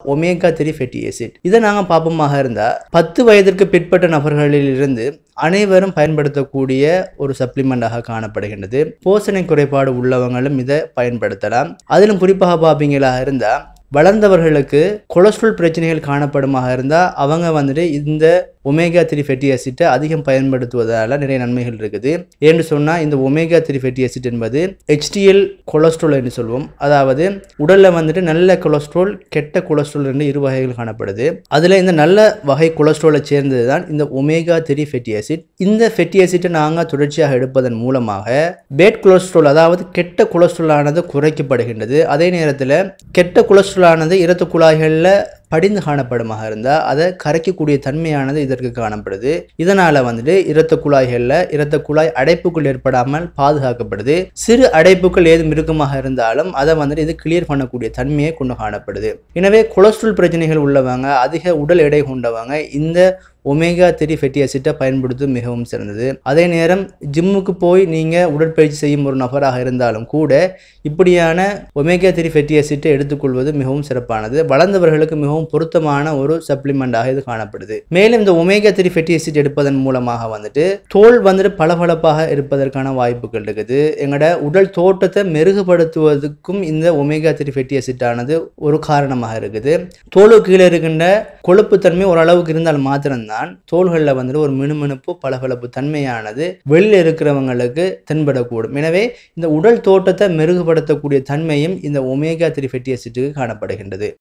omega three fatty acid இதை நாங்கள் பார்ப்போமாக இருந்தால் பத்து வயதிற்கு பிற்பட்ட நபர்களில் இருந்து அனைவரும் பயன்படுத்தக்கூடிய ஒரு சப்ளிமெண்டாக காணப்படுகின்றது போசனை குறைபாடு உள்ளவங்களும் இதை பயன்படுத்தலாம் அதிலும் குறிப்பாக பார்ப்பீங்களா இருந்தால் வளர்ந்தவர்களுக்கு கொலஸ்ட்ரால் பிரச்சனைகள் காணப்படுமாக இருந்தால் அவங்க வந்துட்டு இந்த ஒமேகா த்ரீ ஃபெட்டி ஆசிட்டை அதிகம் பயன்படுத்துவதால் நிறைய நன்மைகள் இருக்குது ஏன்னு சொன்னால் இந்த ஒமேகா த்ரீ ஃபெட்டி ஆசிட் என்பது HDL கொலஸ்ட்ரால் என்று சொல்வோம் அதாவது உடலில் வந்துட்டு நல்ல கொலஸ்ட்ரால் கெட்ட கொலஸ்ட்ரால் என்று இரு வகைகள் காணப்படுது அதில் இந்த நல்ல வகை கொலஸ்ட்ராலை சேர்ந்தது தான் இந்த ஒமேகா த்ரீ ஃபெட்டி ஆசிட் இந்த ஃபெட்டி ஆசிட்டை நாங்கள் தொடர்ச்சியாக எடுப்பதன் மூலமாக பேட் கொலஸ்ட்ரால் அதாவது கெட்ட கொலஸ்ட்ராலானது குறைக்கப்படுகின்றது அதே நேரத்தில் கெட்ட கொலஸ்ட்ராலானது இரத்த குழாய்களில் படிந்து காணப்படுமாக இருந்தால் அதை கரைக்கக்கூடிய தன்மையானது இதற்கு காணப்படுது இதனால் வந்துட்டு இரத்த குழாய்களில் இரத்த குழாய் அடைப்புகள் ஏற்படாமல் பாதுகாக்கப்படுது சிறு அடைப்புகள் ஏதும் இருக்குமாக இருந்தாலும் அதை வந்துட்டு இது கிளியர் பண்ணக்கூடிய தன்மையை கொண்டு காணப்படுது எனவே கொலஸ்ட்ரால் பிரச்சனைகள் உள்ளவங்க அதிக உடல் எடை கொண்டவங்க இந்த ஒமேகா த்ரீ ஃபெட்டி ஆசிட்டை பயன்படுத்துவது மிகவும் சிறந்தது அதே நேரம் ஜிம்முக்கு போய் நீங்கள் உடற்பயிற்சி செய்யும் ஒரு நபராக இருந்தாலும் கூட இப்படியான ஒமேகா த்ரீ ஃபெட்டி ஆசிட்டை எடுத்துக்கொள்வது மிகவும் சிறப்பானது வளர்ந்தவர்களுக்கு மிகவும் பொருத்தமான ஒரு சப்ளிமெண்டாக இது காணப்படுது மேலும் இந்த ஒமேகா த்ரீ ஃபெட்டி ஆசிட் எடுப்பதன் மூலமாக வந்துட்டு தோல் வந்துட்டு பளபளப்பாக இருப்பதற்கான வாய்ப்புகள் இருக்குது எங்களோட உடல் தோட்டத்தை மெருகுபடுத்துவதற்கும் இந்த ஒமேகா த்ரீ ஃபெட்டி ஆசிட் ஆனது ஒரு காரணமாக இருக்குது தோலுக்கு கீழே இருக்கின்ற கொழுப்பு தன்மை ஓரளவுக்கு இருந்தால் மாத்திரம்தான் தோள்களில் வந்துட்டு ஒரு மினுமினுப்பு பளபளப்பு தன்மையானது வெளியில் இருக்கிறவங்களுக்கு தென்படக்கூடும் எனவே இந்த உடல் தோட்டத்தை மெருகுபடுத்தக்கூடிய தன்மையும் இந்த ஒமேகா த்ரீ ஃபெட்டி ஆசிட்டுக்கு காணப்படுகின்றது